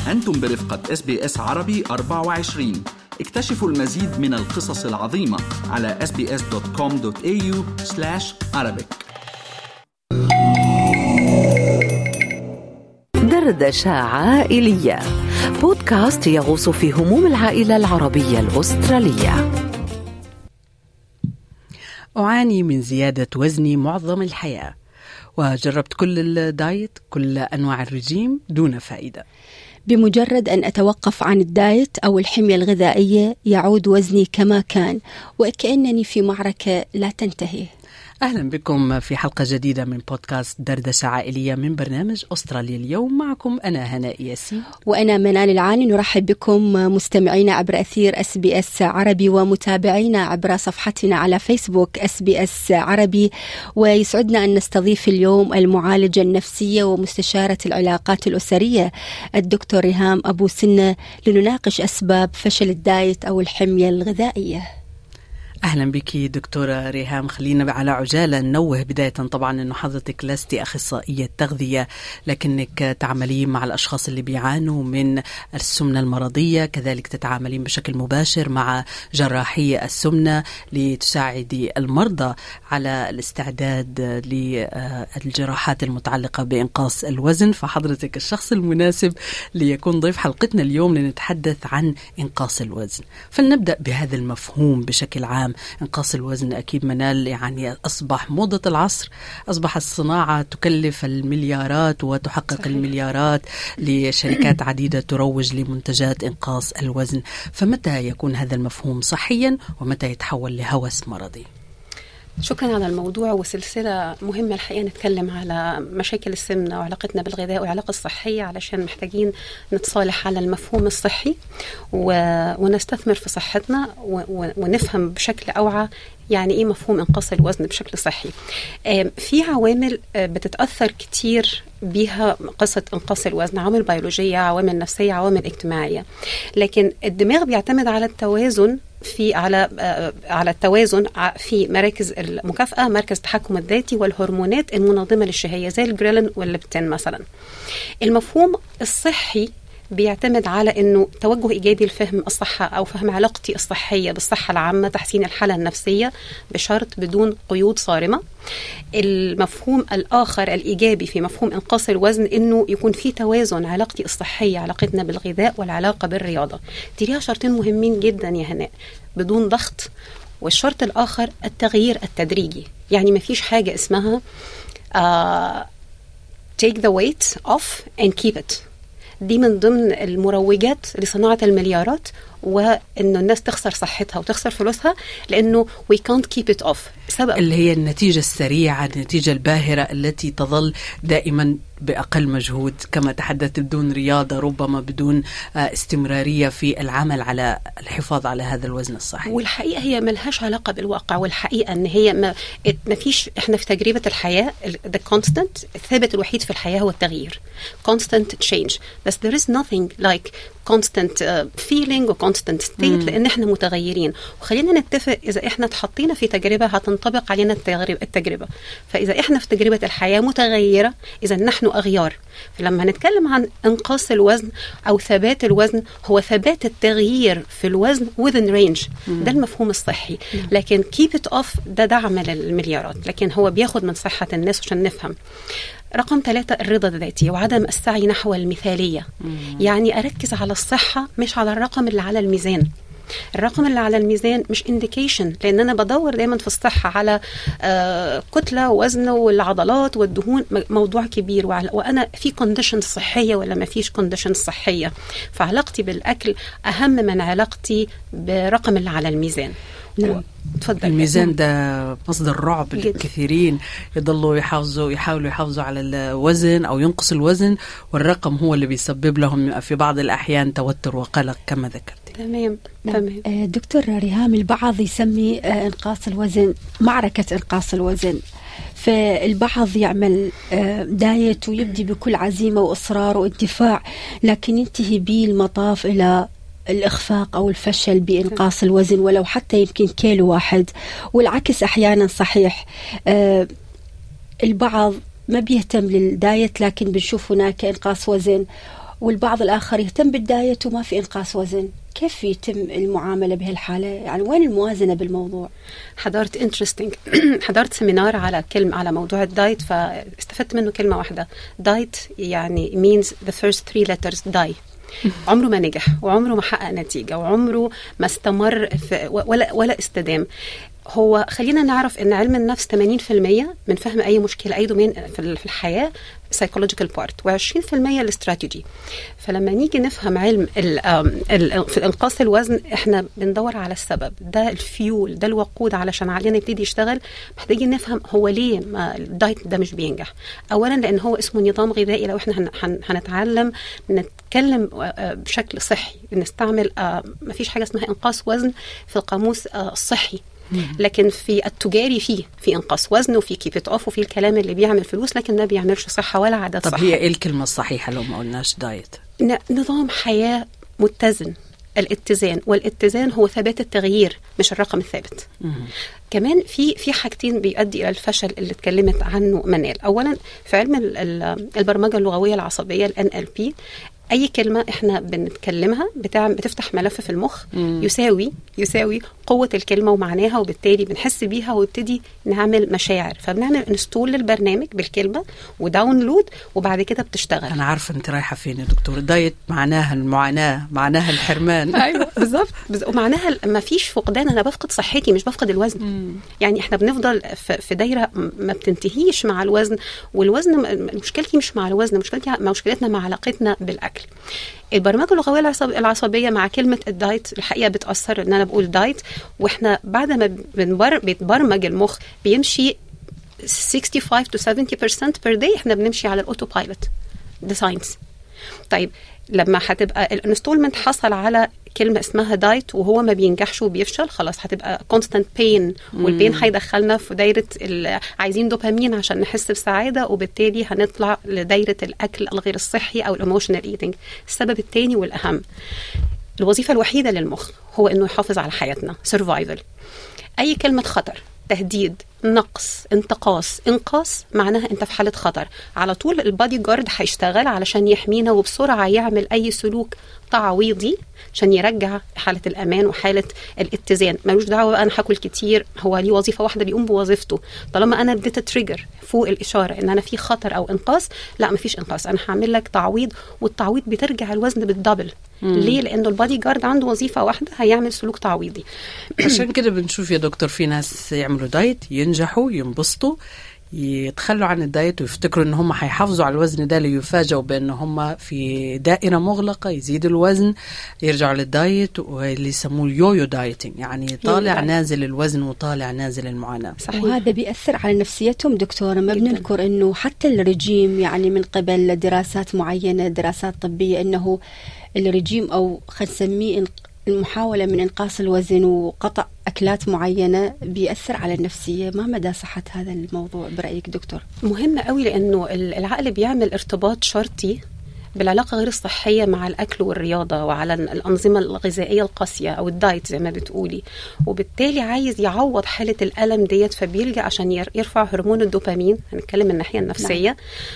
أنتم برفقة اس بي اس عربي 24 اكتشفوا المزيد من القصص العظيمة على sbs.com.au arabic دردشة عائلية بودكاست يغوص في هموم العائلة العربية الأسترالية أعاني من زيادة وزني معظم الحياة وجربت كل الدايت كل أنواع الرجيم دون فائدة بمجرد أن أتوقف عن الدايت أو الحمية الغذائية يعود وزني كما كان وكأنني في معركة لا تنتهي أهلا بكم في حلقة جديدة من بودكاست دردشة عائلية من برنامج أستراليا اليوم معكم أنا هناء ياسين وأنا منال العاني نرحب بكم مستمعينا عبر أثير اس بي اس عربي ومتابعينا عبر صفحتنا على فيسبوك اس بي اس عربي ويسعدنا أن نستضيف اليوم المعالجة النفسية ومستشارة العلاقات الأسرية الدكتور ريهام أبو سنة لنناقش أسباب فشل الدايت أو الحمية الغذائية اهلا بك دكتوره ريهام خلينا على عجاله ننوه بدايه طبعا انه حضرتك لست اخصائيه تغذيه لكنك تعملين مع الاشخاص اللي بيعانوا من السمنه المرضيه كذلك تتعاملين بشكل مباشر مع جراحي السمنه لتساعدي المرضى على الاستعداد للجراحات المتعلقه بانقاص الوزن فحضرتك الشخص المناسب ليكون ضيف حلقتنا اليوم لنتحدث عن انقاص الوزن فلنبدا بهذا المفهوم بشكل عام انقاص الوزن اكيد منال يعني اصبح موضه العصر اصبح الصناعه تكلف المليارات وتحقق صحيح. المليارات لشركات عديده تروج لمنتجات انقاص الوزن فمتى يكون هذا المفهوم صحيا ومتى يتحول لهوس مرضي شكرا على الموضوع وسلسلة مهمة الحقيقة نتكلم على مشاكل السمنة وعلاقتنا بالغذاء والعلاقة الصحية علشان محتاجين نتصالح على المفهوم الصحي و... ونستثمر في صحتنا و... ونفهم بشكل أوعى يعني ايه مفهوم انقاص الوزن بشكل صحي في عوامل بتتاثر كتير بيها قصة إنقاص الوزن عوامل بيولوجية عوامل نفسية عوامل اجتماعية لكن الدماغ بيعتمد على التوازن في على على التوازن في مراكز المكافأة مركز التحكم الذاتي والهرمونات المنظمة للشهية زي الجريلين والليبتين مثلا المفهوم الصحي بيعتمد على انه توجه ايجابي لفهم الصحه او فهم علاقتي الصحيه بالصحه العامه تحسين الحاله النفسيه بشرط بدون قيود صارمه المفهوم الاخر الايجابي في مفهوم انقاص الوزن انه يكون في توازن علاقتي الصحيه علاقتنا بالغذاء والعلاقه بالرياضه دي ليها شرطين مهمين جدا يا هناء بدون ضغط والشرط الاخر التغيير التدريجي يعني ما فيش حاجه اسمها uh, take the weight off and keep it دي من ضمن المروجات لصناعة المليارات وانه الناس تخسر صحتها وتخسر فلوسها لانه we can't keep it off سبب اللي هي النتيجة السريعة النتيجة الباهرة التي تظل دائما بأقل مجهود كما تحدثت بدون رياضة ربما بدون استمرارية في العمل على الحفاظ على هذا الوزن الصحي والحقيقة هي ملهاش علاقة بالواقع والحقيقة أن هي ما, ما فيش إحنا في تجربة الحياة the constant الثابت الوحيد في الحياة هو التغيير constant change بس there is nothing like constant feeling و constant state مم. لان احنا متغيرين وخلينا نتفق اذا احنا اتحطينا في تجربه هتنطبق علينا التجربه فاذا احنا في تجربه الحياه متغيره اذا نحن اغيار فلما هنتكلم عن انقاص الوزن او ثبات الوزن هو ثبات التغيير في الوزن within range مم. ده المفهوم الصحي مم. لكن keep it off ده دعم للمليارات لكن هو بياخد من صحه الناس عشان نفهم رقم ثلاثة الرضا الذاتي وعدم السعي نحو المثالية مم. يعني أركز على الصحة مش على الرقم اللي على الميزان الرقم اللي على الميزان مش انديكيشن لان انا بدور دايما في الصحه على آه كتله ووزن والعضلات والدهون موضوع كبير وانا في كونديشن صحيه ولا ما فيش كونديشن صحيه فعلاقتي بالاكل اهم من علاقتي برقم اللي على الميزان نعم تفضل الميزان ده مصدر رعب للكثيرين يضلوا يحافظوا يحاولوا يحافظوا على الوزن او ينقص الوزن والرقم هو اللي بيسبب لهم في بعض الاحيان توتر وقلق كما ذكرت تمام تمام دكتور ريهام البعض يسمي انقاص الوزن معركه انقاص الوزن فالبعض يعمل دايت ويبدي بكل عزيمه واصرار واندفاع لكن ينتهي به المطاف الى الإخفاق أو الفشل بإنقاص الوزن ولو حتى يمكن كيلو واحد والعكس أحيانا صحيح آه البعض ما بيهتم للدايت لكن بنشوف هناك إنقاص وزن والبعض الآخر يهتم بالدايت وما في إنقاص وزن كيف يتم المعاملة بهالحالة يعني وين الموازنة بالموضوع حضرت انترستنج حضرت سيمينار على كلمة على موضوع الدايت فاستفدت منه كلمة واحدة دايت يعني means the first three letters die عمره ما نجح وعمره ما حقق نتيجة وعمره ما استمر في ولا ولا استدام هو خلينا نعرف ان علم النفس 80% من فهم اي مشكله اي دومين في في الحياه psychological بارت و20% الاستراتيجي فلما نيجي نفهم علم ال ال في انقاص الوزن احنا بندور على السبب ده الفيول ده الوقود علشان علينا يبتدي يشتغل محتاجين نفهم هو ليه ما الدايت ده مش بينجح اولا لان هو اسمه نظام غذائي لو احنا هن- هن- هنتعلم نتكلم آه، بشكل صحي نستعمل ما فيش حاجه اسمها انقاص وزن في القاموس آه، الصحي لكن في التجاري فيه في انقاص وزن وفي كيب ات اوف وفي الكلام اللي بيعمل فلوس لكن ما بيعملش صحه ولا عادات طب صحيه هي ايه الكلمه الصحيحه لو ما قلناش دايت ن- نظام حياة متزن الاتزان والاتزان هو ثبات التغيير مش الرقم الثابت كمان في في حاجتين بيؤدي الى الفشل اللي اتكلمت عنه منال اولا في علم ال- ال- البرمجه اللغويه العصبيه ال NLP اي كلمه احنا بنتكلمها بتعمل بتفتح ملف في المخ يساوي يساوي قوه الكلمه ومعناها وبالتالي بنحس بيها ويبتدي نعمل مشاعر فبنعمل انستول للبرنامج بالكلمه وداونلود وبعد كده بتشتغل انا عارفه انت رايحه فين يا دكتور دايت معناها المعاناه معناها الحرمان ايوه بالظبط بز- ومعناها ما فيش فقدان انا بفقد صحتي مش بفقد الوزن يعني احنا بنفضل في في دايره م- ما بتنتهيش مع الوزن والوزن م- مشكلتي مش مع الوزن مشكلتي مشكلتنا مع علاقتنا بالاكل البرمجه اللغويه العصب- العصبيه مع كلمه الدايت الحقيقه بتاثر ان انا بقول دايت واحنا بعد ما بنبر بيتبرمج المخ بيمشي 65 to 70% per day احنا بنمشي على الاوتو بايلوت ده ساينس طيب لما هتبقى الانستولمنت حصل على كلمه اسمها دايت وهو ما بينجحش وبيفشل خلاص هتبقى كونستانت بين والبين هيدخلنا في دايره ال- عايزين دوبامين عشان نحس بسعاده وبالتالي هنطلع لدايره الاكل الغير الصحي او الايموشنال ايتنج السبب الثاني والاهم الوظيفه الوحيده للمخ هو انه يحافظ على حياتنا سرفايفل اي كلمه خطر تهديد نقص انتقاص انقاص معناها انت في حاله خطر على طول البادي جارد هيشتغل علشان يحمينا وبسرعه يعمل اي سلوك تعويضي عشان يرجع حاله الامان وحاله الاتزان ملوش دعوه بقى انا هاكل كتير هو ليه وظيفه واحده بيقوم بوظيفته طالما انا اديت تريجر فوق الاشاره ان انا في خطر او انقاص لا مفيش انقاص انا هعمل لك تعويض والتعويض بترجع الوزن بالدبل ليه لانه البادي جارد عنده وظيفه واحده هيعمل سلوك تعويضي عشان كده بنشوف يا دكتور في ناس يعملوا دايت ينجحوا ينبسطوا يتخلوا عن الدايت ويفتكروا ان هم هيحافظوا على الوزن ده ليفاجئوا بان هم في دائره مغلقه يزيدوا الوزن يرجعوا للدايت واللي يسموه اليويو دايتنج يعني طالع دايت. نازل الوزن وطالع نازل المعاناه صحيح وهذا بيأثر على نفسيتهم دكتورة ما جداً. بنذكر أنه حتى الرجيم يعني من قبل دراسات معينة دراسات طبية أنه الرجيم أو خلينا نسميه إنق- المحاولة من إنقاص الوزن وقطع أكلات معينة بيأثر على النفسية ما مدى صحة هذا الموضوع برأيك دكتور؟ مهم قوي لانه ال- العقل بيعمل ارتباط شرطي بالعلاقه غير الصحيه مع الاكل والرياضه وعلى ال- الانظمه الغذائيه القاسيه او الدايت زي ما بتقولي وبالتالي عايز يعوض حاله الالم ديت فبيلجا عشان ير- يرفع هرمون الدوبامين هنتكلم من الناحيه النفسيه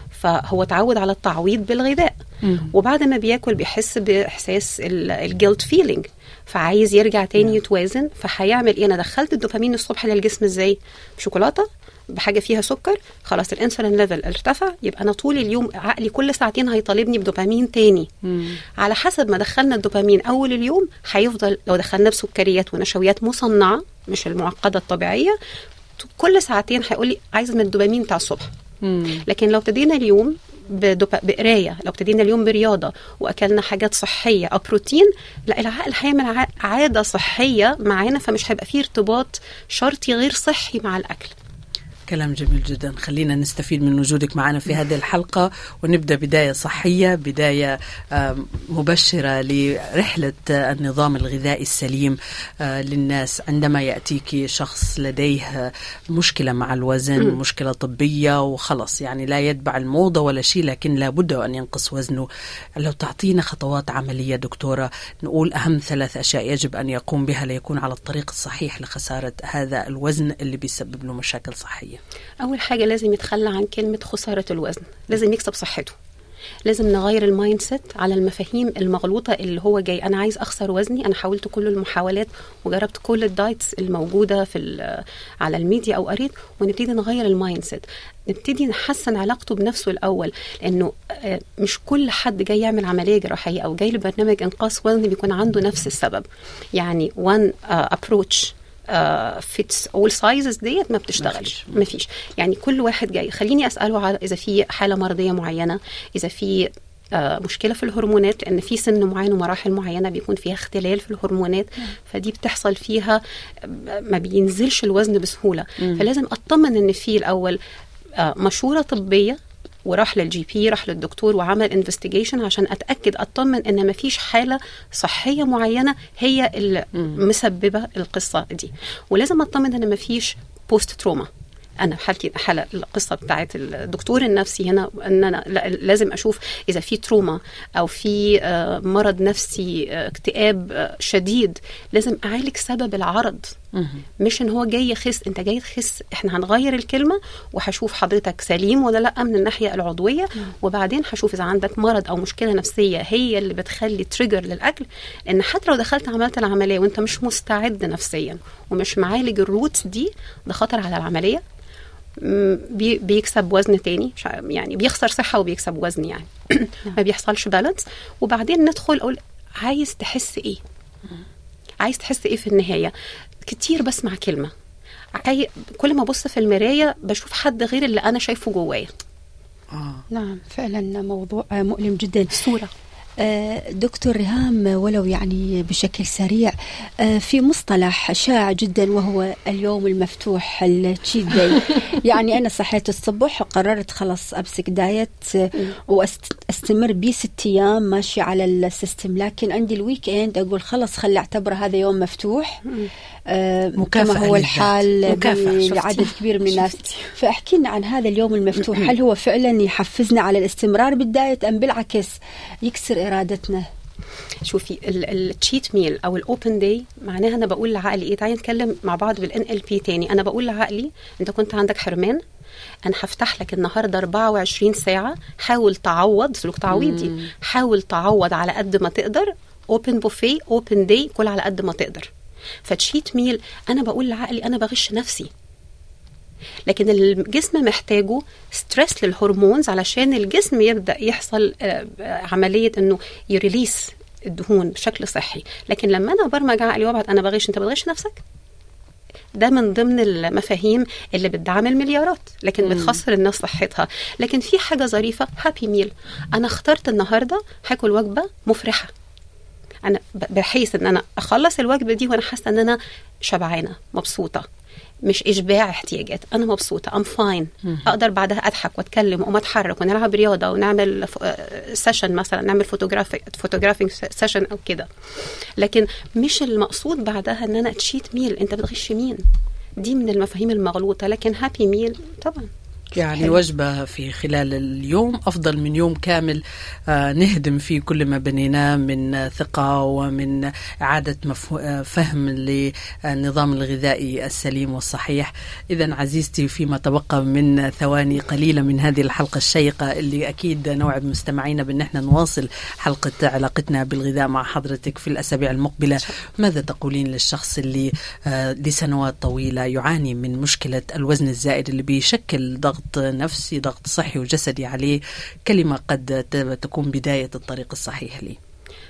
فهو اتعود على التعويض بالغذاء وبعد ما بياكل بيحس باحساس الجيلت فيلينج فعايز يرجع تاني يتوازن فهيعمل ايه انا دخلت الدوبامين الصبح للجسم ازاي بشوكولاته بحاجه فيها سكر خلاص الانسولين ليفل ارتفع يبقى انا طول اليوم عقلي كل ساعتين هيطالبني بدوبامين تاني على حسب ما دخلنا الدوبامين اول اليوم هيفضل لو دخلنا بسكريات ونشويات مصنعه مش المعقده الطبيعيه كل ساعتين هيقول لي عايز من الدوبامين بتاع الصبح لكن لو ابتدينا اليوم بدوبا- بقرايه لو ابتدينا اليوم برياضه واكلنا حاجات صحيه او بروتين لا العقل هيعمل ع- عاده صحيه معانا فمش هيبقى فيه ارتباط شرطي غير صحي مع الاكل كلام جميل جدا خلينا نستفيد من وجودك معنا في هذه الحلقة ونبدأ بداية صحية بداية آم، مبشرة لرحلة آه، النظام الغذائي السليم آه، للناس عندما يأتيك شخص لديه آه، مشكلة مع الوزن مشكلة طبية وخلص يعني لا يتبع الموضة ولا شيء لكن لابد أن ينقص وزنه لو تعطينا خطوات عملية دكتورة نقول أهم ثلاث أشياء يجب أن يقوم بها ليكون على الطريق الصحيح لخسارة هذا الوزن اللي بيسبب له مشاكل صحية اول حاجه لازم يتخلى عن كلمه خساره الوزن لازم يكسب صحته لازم نغير المايند سيت على المفاهيم المغلوطه اللي هو جاي انا عايز اخسر وزني انا حاولت كل المحاولات وجربت كل الدايتس الموجوده في ال- على الميديا او قريت ونبتدي نغير المايند سيت نبتدي نحسن علاقته بنفسه الاول لانه آه، مش كل حد جاي يعمل عمليه جراحيه او جاي لبرنامج انقاص وزن بيكون عنده نفس السبب يعني one uh, approach فيتس اول سايزز ديت ما بتشتغلش ما فيش يعني كل واحد جاي خليني اساله على اذا في حاله مرضيه معينه اذا في آه، مشكله في الهرمونات لان في سن معين ومراحل معينه بيكون فيها اختلال في الهرمونات فدي بتحصل فيها آه، ما بينزلش الوزن بسهوله فلازم اطمن ان في الاول آه، مشوره طبيه وراح للجي بي راح للدكتور وعمل انفستيجيشن عشان اتاكد اطمن ان ما فيش حاله صحيه معينه هي اللي مسببه القصه دي ولازم اطمن ان ما فيش بوست تروما انا حالتي حاله القصه بتاعت الدكتور النفسي هنا ان انا لا- لازم اشوف اذا في تروما او في آه، مرض نفسي آه، اكتئاب آه، شديد لازم اعالج سبب العرض مش ان هو جاي يخس انت جاي تخس احنا هنغير الكلمه وهشوف حضرتك سليم ولا لا من الناحيه العضويه وبعدين هشوف اذا عندك مرض او مشكله نفسيه هي اللي بتخلي تريجر للاكل لان حتى لو دخلت عملت العمليه وانت مش مستعد نفسيا ومش معالج الروتس دي ده خطر على العمليه م، بي- بيكسب وزن تاني مش ع- يعني بيخسر صحه وبيكسب وزن يعني ما بيحصلش بالانس وبعدين ندخل اقول عايز تحس ايه عايز تحس ايه في النهايه كتير بسمع كلمه عاي... كل ما ابص في المرايه بشوف حد غير اللي انا شايفه جوايا آه. نعم فعلا موضوع آه، مؤلم جدا صوره آه، دكتور ريهام ولو يعني بشكل سريع آه، في مصطلح شائع جدا وهو اليوم المفتوح التشيت داي يعني انا صحيت الصبح وقررت خلاص امسك دايت آه، واستمر بيه ست ايام ماشي على السيستم لكن عندي الويك اند اقول خلاص خلي اعتبره هذا يوم مفتوح آه، مكافأة كما هو للذات. الحال مكافأة، ب- شفتي؟ لعدد كبير من الناس شفتي؟ فاحكي لنا عن هذا اليوم المفتوح هل هو فعلا يحفزنا على الاستمرار بالدايت ام بالعكس يكسر ارادتنا شوفي التشيت ميل او الاوبن داي معناها انا بقول لعقلي ايه تعالي نتكلم مع بعض بالان ال بي تاني انا بقول لعقلي انت كنت عندك حرمان انا هفتح لك النهارده 24 ساعه حاول تعوض سلوك تعويضي حاول تعوض على قد ما تقدر اوبن بوفيه اوبن داي كل على قد ما تقدر فتشيت ميل انا بقول لعقلي انا بغش نفسي لكن الجسم محتاجه ستريس للهرمونز علشان الجسم يبدا يحصل آه، آه، عمليه انه يريليس الدهون بشكل صحي لكن لما انا برمج عقلي وابعت انا بغش انت بتغش نفسك ده من ضمن المفاهيم اللي بتدعم المليارات لكن بتخسر الناس صحتها لكن في حاجه ظريفه هابي ميل انا اخترت النهارده هاكل وجبه مفرحه انا ب- بحيث ان انا اخلص الوجبه دي وانا حاسه ان انا شبعانه مبسوطه مش اشباع احتياجات انا مبسوطه ام فاين اقدر بعدها اضحك واتكلم واقوم اتحرك ونلعب رياضه ونعمل سيشن مثلا نعمل فوتوغرافيك فوتوغرافينج سيشن او كده لكن مش المقصود بعدها ان انا تشيت ميل انت بتغش مين دي من المفاهيم المغلوطه لكن هابي ميل طبعا يعني حلو. وجبة في خلال اليوم أفضل من يوم كامل آه، نهدم فيه كل ما بنيناه من آه، ثقة ومن إعادة مفهو- آه، فهم للنظام الغذائي السليم والصحيح إذا عزيزتي فيما تبقى من ثواني قليلة من هذه الحلقة الشيقة اللي أكيد نوعد مستمعينا بأن احنا نواصل حلقة علاقتنا بالغذاء مع حضرتك في الأسابيع المقبلة ماذا تقولين للشخص اللي آه، لسنوات طويلة يعاني من مشكلة الوزن الزائد اللي بيشكل ضغط نفسي ضغط صحي وجسدي عليه كلمة قد ت- تكون بداية الطريق الصحيح لي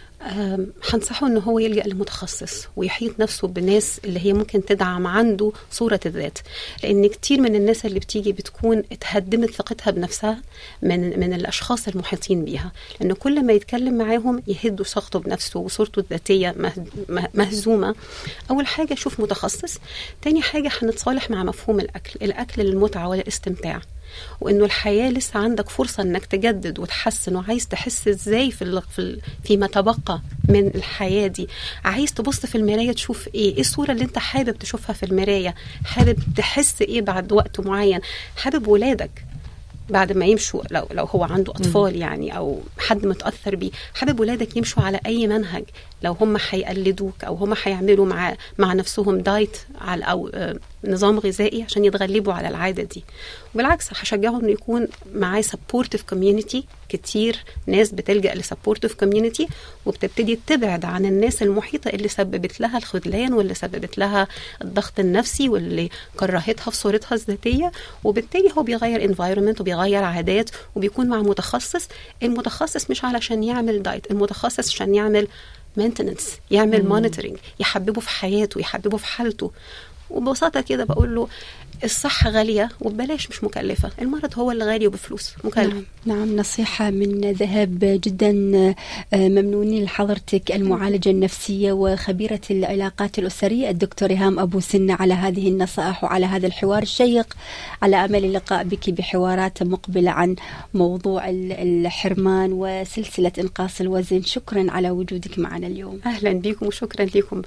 أم، هنصحه ان هو يلجا لمتخصص ويحيط نفسه بناس اللي هي ممكن تدعم عنده صوره الذات لان كتير من الناس اللي بتيجي بتكون اتهدمت ثقتها بنفسها من من الاشخاص المحيطين بيها لان كل ما يتكلم معاهم يهدوا ثقته بنفسه وصورته الذاتيه مه- مه- مهزومه اول حاجه شوف متخصص تاني حاجه هنتصالح مع مفهوم الاكل الاكل للمتعه والاستمتاع وانه الحياه لسه عندك فرصه انك تجدد وتحسن وعايز تحس ازاي في ال... في ال... فيما تبقى من الحياه دي عايز تبص في المرايه تشوف ايه ايه الصوره اللي انت حابب تشوفها في المرايه حابب تحس ايه بعد وقت معين حابب ولادك بعد ما يمشوا لو لو هو عنده اطفال يعني او حد متاثر بيه حابب ولادك يمشوا على اي منهج لو هم هيقلدوك او هم هيعملوا مع مع نفسهم دايت على او آه، نظام غذائي عشان يتغلبوا على العاده دي وبالعكس هشجعه انه يكون معاه سبورتيف كوميونتي كتير ناس بتلجا لسبورتيف كوميونتي وبتبتدي تبعد عن الناس المحيطه اللي سببت لها الخذلان واللي سببت لها الضغط النفسي واللي كرهتها في صورتها الذاتيه وبالتالي هو بيغير انفايرمنت وبيغير عادات وبيكون مع متخصص المتخصص مش علشان يعمل دايت المتخصص عشان يعمل مينتننس يعمل مونيتورنج يحببه في حياته يحببه في حالته وببساطه كده بقول له الصحة غالية وببلاش مش مكلفة المرض هو اللي غالي وبفلوس مكلف نعم, نعم نصيحة من ذهب جدا ممنونين لحضرتك المعالجة النفسية وخبيرة العلاقات الأسرية الدكتور إيهام أبو سنة على هذه النصائح وعلى هذا الحوار الشيق على أمل اللقاء بك بحوارات مقبلة عن موضوع الحرمان وسلسلة إنقاص الوزن شكرا على وجودك معنا اليوم أهلا بكم وشكرا لكم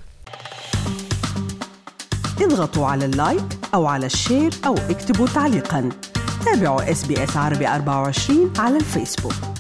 اضغطوا على اللايك أو على الشير أو اكتبوا تعليقا تابعوا اس بي اس عربي 24 على الفيسبوك